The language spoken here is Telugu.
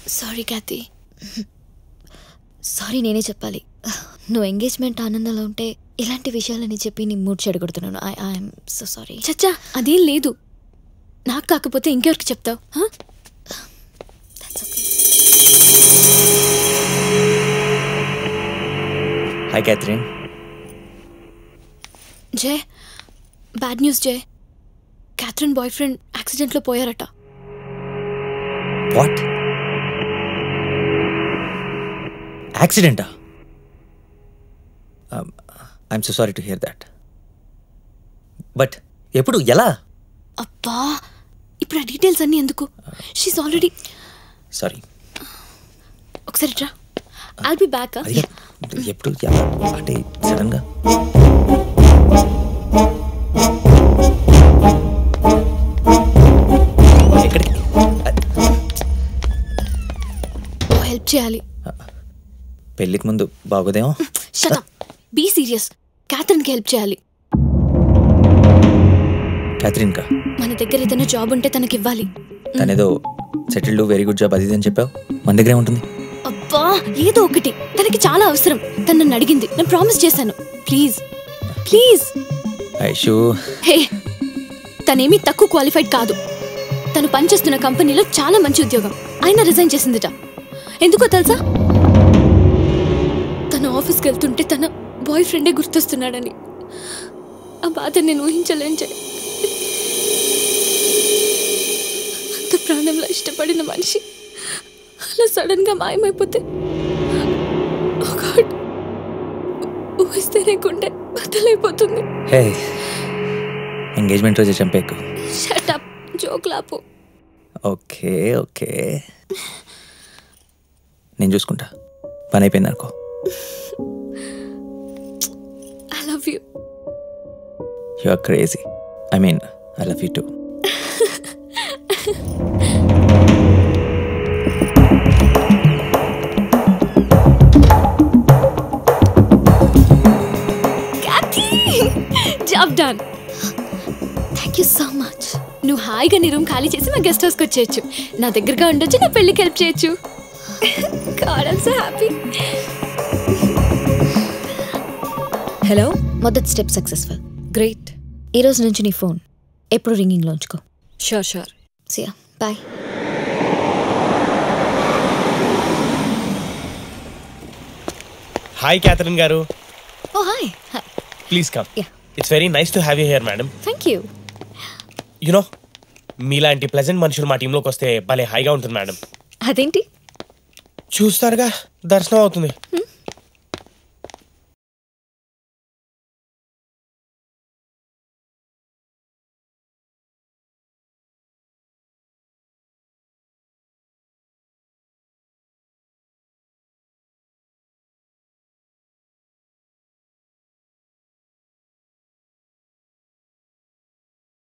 సారీ క్యాతి సారీ నేనే చెప్పాలి నువ్వు ఎంగేజ్మెంట్ ఆనందంలో ఉంటే ఇలాంటి విషయాలని చెప్పి నీ మూడ్ చెడగొడుతున్నాను ఐ ఐఎమ్ సో సారీ చచ్చా అదేం లేదు నాకు కాకపోతే ఇంకెవరికి చెప్తావు hi Catherine Jay bad news Jay Catherine boy friend యాక్సిడెంట్లో పోయారట వాట్ యాక్సిడెంటా I'm so sorry to hear that but ఎప్పుడు ఎలా అబ్బా ఇప్పుడు ఆ డీటెయిల్స్ అన్నీ ఎందుకు షీస్ ఆల్రెడీ సారీ ఒకసారి రా ఐల్ బి బ్యాక్ అది ఎప్పుడు ఎలా అంటే సడన్గా ఎక్కడికి హెల్ప్ చేయాలి పెళ్ళికి ముందు బాగోదేమో షట్ బీ సీరియస్ క్యాథరిన్కి హెల్ప్ చేయాలి క్యాథరిన్ కా మన దగ్గర ఏదైనా జాబ్ ఉంటే తనకి ఇవ్వాలి తనేదో సెటిల్డ్ వెరీ గుడ్ జాబ్ అది ఇది అని చెప్పావు మన దగ్గరే ఉంటుంది అబ్బా ఏదో ఒకటి తనకి చాలా అవసరం తను నన్ను అడిగింది నేను ప్రామిస్ చేశాను ప్లీజ్ ప్లీజ్ ఐషు హే తనేమీ తక్కువ క్వాలిఫైడ్ కాదు తను పనిచేస్తున్న కంపెనీలో చాలా మంచి ఉద్యోగం అయినా రిజైన్ చేసిందిట ఎందుకో తెలుసా తన ఆఫీస్కి వెళ్తుంటే తన బాయ్ ఫ్రెండే గుర్తొస్తున్నాడని ఆ బాధ నేను ఊహించలేను జయ. అంత ప్రాణంలో ఇష్టపడిన మనిషి అలా సడన్ గా మాయమైపోతే Oh God. ఊహిస్తేనే గుండె బద్దలైపోతుంది హే ఎంగేజ్మెంట్ రోజే చంపేకు షటప్ జోక్లాపు ఓకే ఓకే నేను చూసుకుంటా పని అయిపోయింది అనుకో I love you you are crazy I mean I love you too job done thank you so much నువ్వు హాయిగా నీ రూమ్ ఖాళీ చేసి మా గెస్ట్ హౌస్కి వచ్చేయచ్చు నా దగ్గరగా ఉండొచ్చు నా పెళ్ళికి హెల్ప్ చేయొచ్చు god I'm so happy hello మొదటి స్టెప్ సక్సెస్ఫుల్ గ్రేట్ ఈ రోజు నుంచి నీ ఫోన్ ఎప్పుడు రింగింగ్లో ఉంచుకో sure sure see ya bye hi Catherine గారు oh hi please come Yeah. It's very nice to have you here madam thank you you know మీలాంటి ప్లెజెంట్ మనుషులు మా టీంలోకి వస్తే భలే హాయిగా ఉంటుంది మేడం అదేంటి చూస్తారుగా దర్శనం అవుతుంది